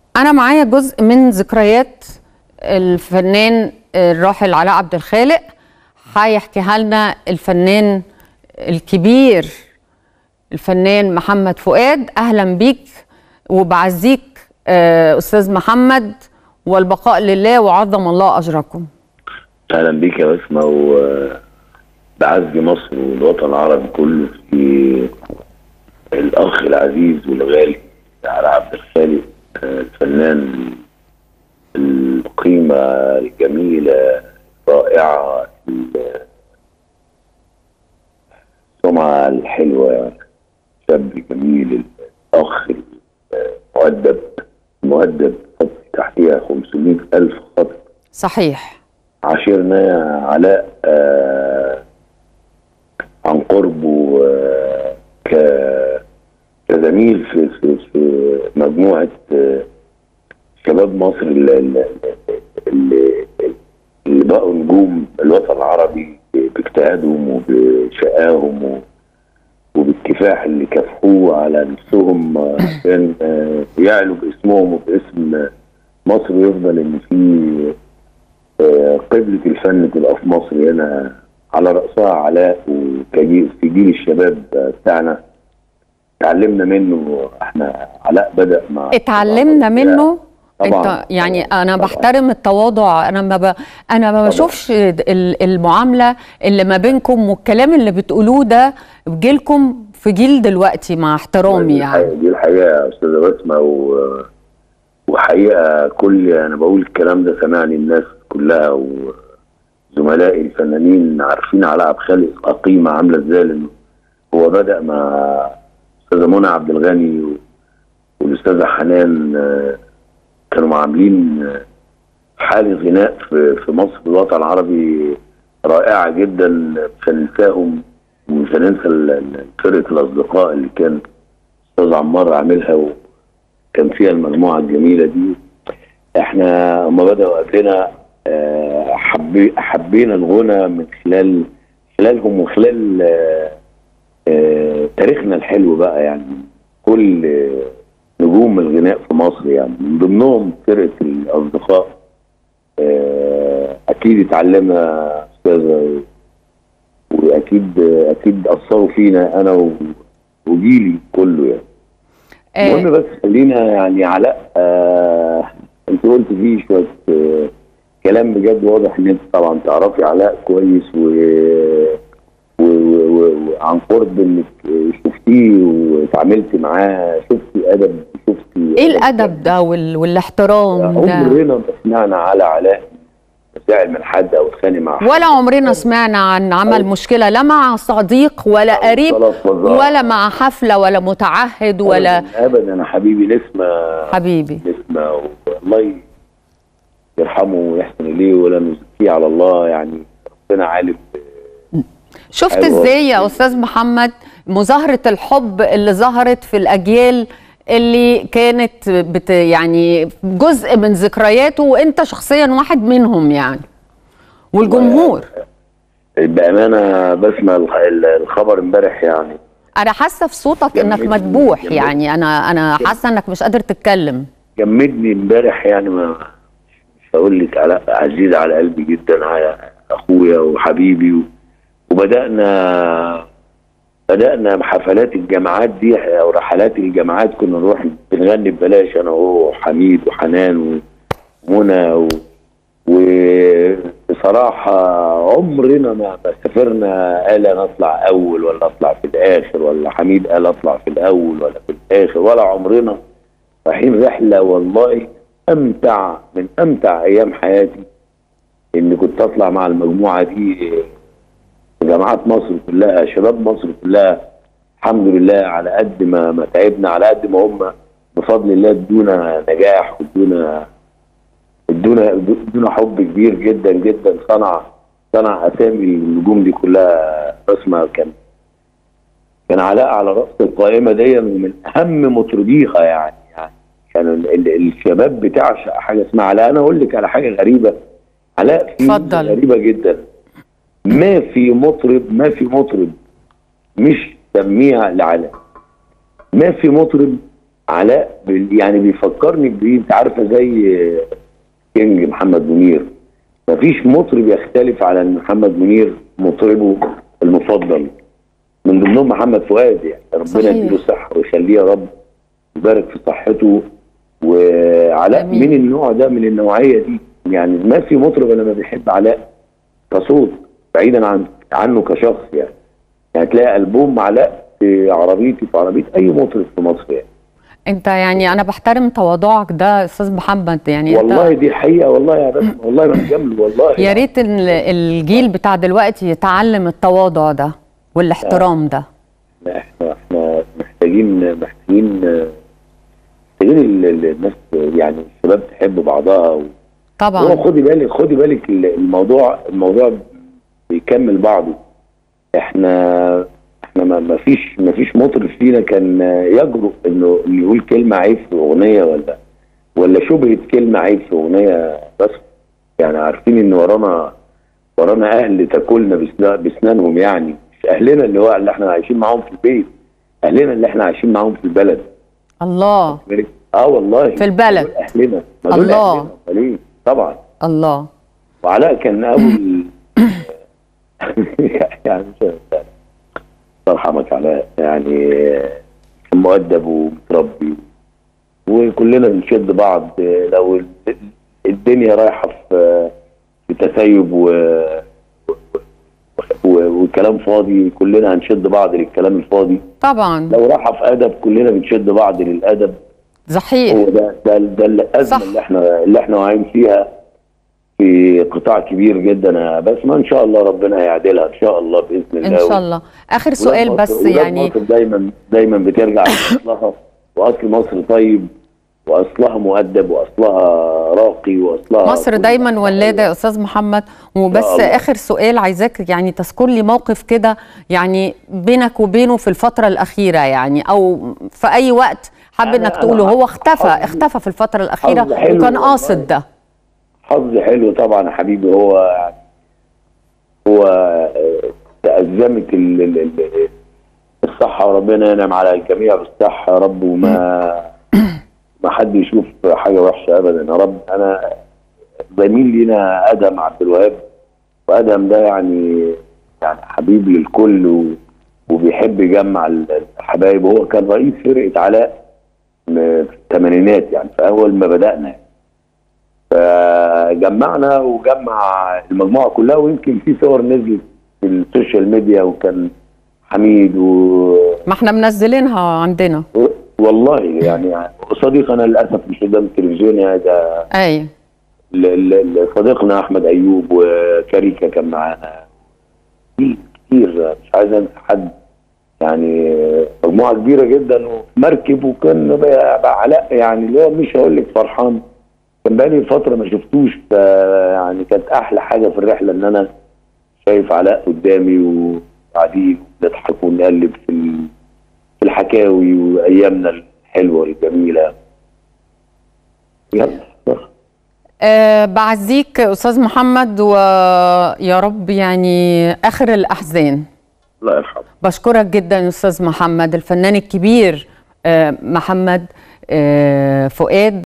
انا معايا جزء من ذكريات الفنان الراحل علاء عبد الخالق هيحكيها لنا الفنان الكبير الفنان محمد فؤاد اهلا بيك وبعزيك آه، استاذ محمد والبقاء لله وعظم الله اجركم اهلا بيك يا بسمه وبعز مصر والوطن العربي كله في الاخ العزيز والغالي علاء عبد الخالق آه، الفنان القيمه الجميله الرائعه السمعه الحلوه شاب جميل الاخ المؤدب المؤدب حط تحتيها 500 الف خط صحيح عاشرنا علاء آه عن قربه آه ك- كزميل في في في مجموعه آه شباب مصر اللي, اللي, اللي, اللي بقوا نجوم الوطن العربي باجتهادهم وبشقاهم و- وبالكفاح اللي كافحوه على نفسهم آه، عشان آه، يعلوا باسمهم وباسم آه، مصر ويفضل ان في آه، قبلة الفن تبقى في مصر هنا على رأسها علاء وكجيل في جيل الشباب آه، بتاعنا اتعلمنا منه احنا علاء بدأ مع اتعلمنا منه طبعاً. انت يعني طبعاً. انا طبعاً. بحترم التواضع انا ما ب... انا ما بشوفش ال- المعامله اللي ما بينكم والكلام اللي بتقولوه ده بجيلكم في جيل دلوقتي مع احترامي دي يعني الحقيقة- دي الحقيقة يا أستاذة بسمة و... وحقيقة كل أنا بقول الكلام ده سمعني الناس كلها وزملائي الفنانين عارفين علاء عبد الخالق قيمة عاملة ازاي لأنه هو بدأ مع أستاذة منى عبد الغني و... والأستاذة حنان آه، كانوا عاملين آه، حالة غناء في, في مصر الوطن العربي رائعة جدا مش هننساهم ومش هننسى ال- ال- فرقة الأصدقاء اللي كان استاذ عمار عاملها وكان فيها المجموعه الجميله دي احنا لما بداوا قبلنا آه، حبي حبينا الغنى من خلال خلالهم وخلال آه، آه، تاريخنا الحلو بقى يعني كل آه، نجوم الغناء في مصر يعني من ضمنهم فرقه الاصدقاء آه، اكيد اتعلمنا استاذه واكيد اكيد اثروا فينا انا و- وجيلي كله يعني آه، المهم بس خلينا يعني علاء آه انت قلت فيه شويه آه كلام بجد واضح ان انت طبعا تعرفي علاء كويس و و- و- و- وعن قرب انك شفتيه واتعاملت معاه شفتي ادب شفتي ايه الادب ده وال... والاحترام ده عمرنا ما سمعنا على علاء زعل من حد او اتخانق مع حد ولا عمرنا سمعنا عن عمل مشكله لا مع صديق ولا قريب خلاص وزارة. ولا مع حفله ولا متعهد ولا ابدا ابدا انا حبيبي نسمه حبيبي نسمة والله يرحمه ويحسن إليه ولا نزكيه على الله يعني ربنا عالم شفت أيوة. ازاي يا استاذ محمد مظاهره الحب اللي ظهرت في الاجيال اللي كانت بت يعني جزء من ذكرياته وانت شخصيا واحد منهم يعني والجمهور بأمانة بسمع الخ- الخبر امبارح يعني انا حاسه في صوتك انك جميل. مدبوح جميل. يعني انا انا حاسه انك مش قادر تتكلم جمدني امبارح يعني ما مش هقول لك على عزيز على قلبي جدا على اخويا وحبيبي و- وبدانا بدانا حفلات الجامعات دي او رحلات الجامعات كنا نروح بنغني ببلاش انا وهو وحميد وحنان ومنى و... وبصراحة عمرنا ما ما سافرنا قال انا اطلع اول ولا اطلع في الاخر ولا حميد قال اطلع في الاول ولا في الاخر ولا عمرنا رايحين رحله والله امتع من امتع ايام حياتي ان كنت اطلع مع المجموعه دي في جامعات مصر كلها شباب مصر كلها الحمد لله على قد ما ما تعبنا على قد ما هم بفضل الله ادونا نجاح وادونا ادونا ادونا حب كبير جدا جدا صنع صنع اسامي النجوم دي كلها بسمة كان كان علاء على راس القائمه دي ومن اهم مطربيها يعني يعني كان ال- ال- الشباب بتعشق حاجه اسمها علاء انا اقول لك على حاجه غريبه علاء في اتفضل. غريبه جدا ما في مطرب ما في مطرب مش سميها لعلاء ما في مطرب علاء بال- يعني بيفكرني بايه انت عارفه زي آه، كينج محمد منير مفيش مطرب يختلف على ان محمد منير مطربه المفضل من ضمنهم محمد فؤاد يعني ربنا صحيح. يديله الصحه ويخليه يا رب يبارك في صحته وعلاء آمين. من النوع ده من النوعيه دي يعني ما في مطرب انا ما بيحب علاء كصوت بعيدا عن عنه كشخص يعني يعني تلاقي البوم علاء في عربيتي في عربيه اي مطرب في مصر يعني انت يعني انا بحترم تواضعك ده استاذ محمد يعني والله انت دي حقيقه والله يا بس والله ما بجمل والله يا ريت ال- الجيل بتاع دلوقتي يتعلم التواضع ده والاحترام ده احنا احنا محتاجين محتاجين محتاجين ال- ال- الناس يعني الشباب تحب بعضها و... هو طبعا خدي بالك خدي بالك ال- الموضوع الموضوع بيكمل بعضه احنا احنا ما ما فيش ما فيش مطرب فينا كان يجرؤ انه إنه يقول كلمه عيب في اغنيه ولا ولا شبهه كلمه عيب في اغنيه بس يعني عارفين ان ورانا ورانا اهل تاكلنا بسنا- بسنانهم يعني مش اهلنا اللي هو اللي احنا عايشين معاهم في البيت اهلنا اللي احنا عايشين معاهم في البلد الله اه والله في البلد. دول اهلنا ما دول الله. أهلنا. أمال إيه؟ طبعا الله وعلاء كان ابو ال... يعني مش عارف. الله يرحمك علاء يعني كان مؤدب ومتربي وكلنا بنشد بعض لو ال- الدنيا رايحه في في تسيب و... و... وكلام فاضي كلنا هنشد بعض للكلام الفاضي طبعا لو رايحه في ادب كلنا بنشد بعض للادب صحيح هو ده ده, ده الازمه صح. اللي احنا اللي احنا واعيين فيها في قطاع كبير جدا يا بسمه ان شاء الله ربنا هيعدلها ان شاء الله باذن الله ان شاء الله اخر ولاد سؤال مصر- بس ولاد يعني مصر دايما دايما بترجع لاصلها واصل مصر طيب واصلها مؤدب واصلها راقي واصلها مصر كل دايما حاجة. ولاده يا استاذ محمد وبس الله. اخر سؤال عايزاك يعني تذكر لي موقف كده يعني بينك وبينه في الفتره الاخيره يعني او في اي وقت حابب أنا- انك أنا تقوله هو اختفى حظي- اختفى في الفتره الاخيره حظي حلو وكان والله. قاصد ده حظ حلو طبعا يا حبيبي هو يعني هو آه، تأزمت ال- ال- ال- الصحة وربنا ينعم على الجميع بالصحة يا رب وما ما حد يشوف حاجة وحشة أبدا يا رب أنا زميل لينا أدم عبد الوهاب وأدم ده يعني يعني حبيب للكل و وبيحب يجمع الحبايب وهو كان رئيس فرقة علاء م- في الثمانينات يعني في أول ما بدأنا يعني. فجمعنا وجمع المجموعه كلها ويمكن في صور نزلت في السوشيال ميديا وكان حميد و... ما احنا منزلينها عندنا و- والله يعني صديقنا للاسف مش قدام التلفزيون هذا اي ل- ل- صديقنا احمد ايوب وكاريكا كان معانا كتير كتير مش عايز انسى حد يعني مجموعه كبيره جدا ومركب وكان بقى بقى علاء يعني اللي هو مش هقول لك فرحان كان بقالي فتره ما شفتوش ف- يعني كانت احلى حاجه في الرحله ان انا شايف علاء قدامي وقاعدين بنضحك ونقلب في ال- في الحكاوي وايامنا الحلوه الجميله يلا أه بعزيك استاذ محمد ويا رب يعني اخر الاحزان الله يرحمه بشكرك جدا يا استاذ محمد الفنان الكبير آه، محمد آه، فؤاد